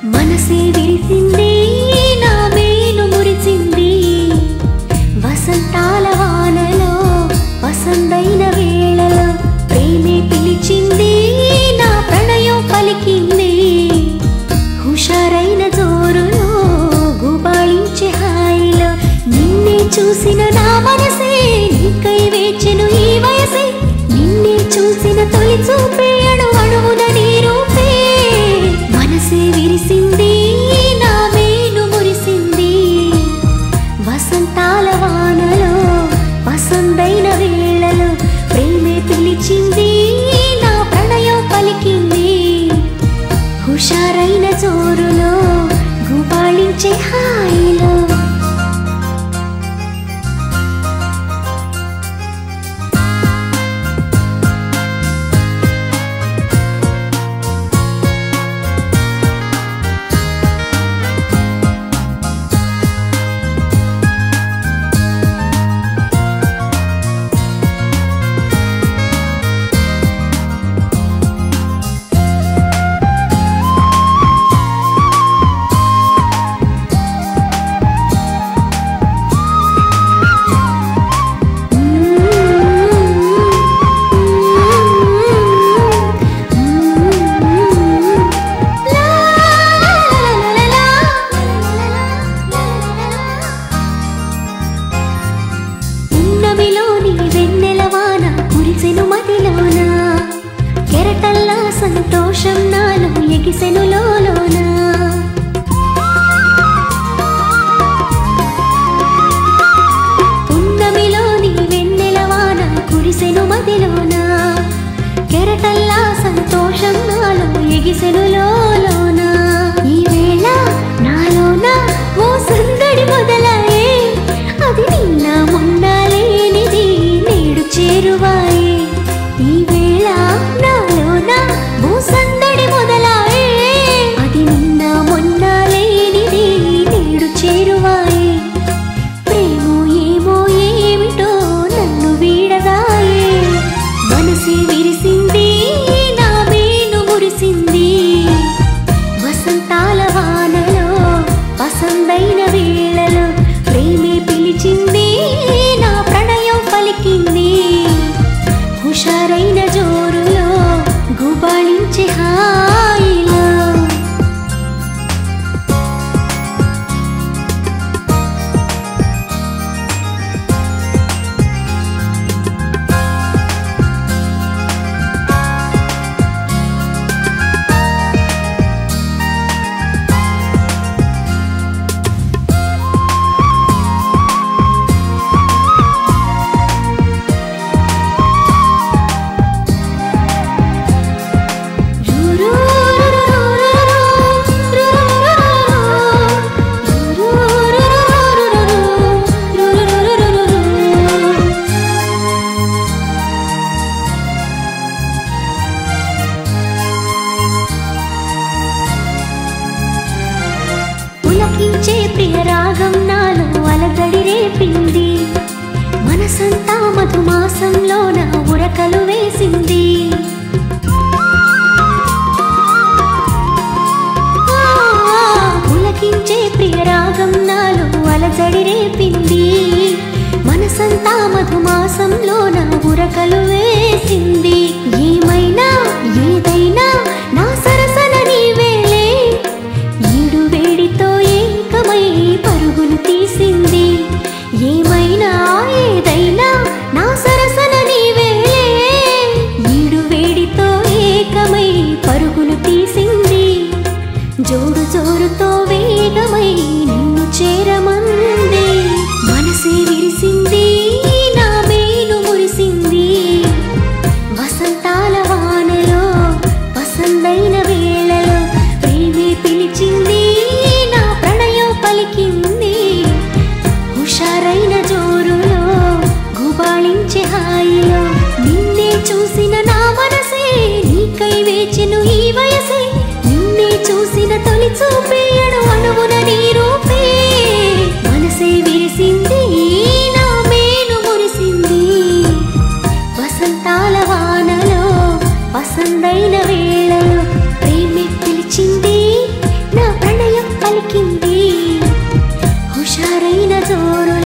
మనసే విరిసింది నా మేలు మురిసింది వసంతాల వానలో వసంతైన వేళలో ప్రేమే పిలిచింది నా ప్రణయం పలికింది హుషారైన జోరులో గుబాళించే హాయిలో నిన్నే చూసిన నా మనసే నీకై వేచెను ఈ వయసే నిన్నే చూసిన తొలి చూపేయడు అణువున నీ రూపే మనసే విరిసింది నా మేలు మురిసింది వసంతాల వానలో వసంతైన వేళలో ప్రేమే పిలిచింది నా ప్రణయం పలికింది హుషారైన జోరులో గుబాళించే హాయిలో ఉన్నమిలోని వెన్నెలవాన కురిసెను మదిలోన కెరటల్లా సంతోషం నాలో ఎగిసెను లోలోన ఉన్నమిలోని వెన్నెలవాన కురిసెను మదిలోన కెరటల్లా సంతోషం నాలో ఎగిసెను లోలోన ఈ వేళ నాలోన ఓ సందడి మొదలాయే అది నిన్న మొన్న లేనిది నేడు చేరువాయే ఈ వేళ నాలోన ఓ సందడి మొదలాయే అది నిన్న మొన్న లేనిది నేడు చేరువాయే ప్రేమో ఏమో ఏమిటో నన్ను వీడదాయే మనసే విరిసింది నా మేను మురిసింది వసంతాల వానలో వసంతైన వేళలో ప్రేమే పిలిచింది నా ప్రణయం పలికింది హుషారైన జోరులో గుబాళించే హాయిలో పులకించే ప్రియ రాగం నాలో అలగడి రేపింది మనసంతా మధుమాసంలో నా ఉరకలు వేసింది పులకించే ప్రియ రాగం నాలో అలజడి రేపింది మనసంతా మధుమాసంలో నా ఉరకలు వేసింది ఏమైనా ఏదైనా నా సరసన నీవేలే ఈడు వేడితో ఏకమై పరుగులు తీసింది ఏమైనా ఏదైనా నా సరసన నీవేలే ఈడు వేడితో ఏకమై పరుగులు తీసింది జోడు జోరుతో వేగమై నిన్ను చేరమంది మనసే విరిసింది నా మేలు మురిసింది వసంతాల వానలో వసంతైన వేళలో ప్రేమే పిలిచింది నా ప్రణయం పలికింది హుషారైన జోరులో గుబాళించే హాయిలో నిన్నే చూసిన నా మనసే నీకై వేచెను ఈ వయసే నిన్నే చూసిన తొలి చూపేయడు అణువున నీ రూపే మనసే విరిసింది నా మేలు మురిసింది వసంతాల వానలో వసంతైన వేళలో ప్రేమే పిలిచింది నా హుషారైన జోరులో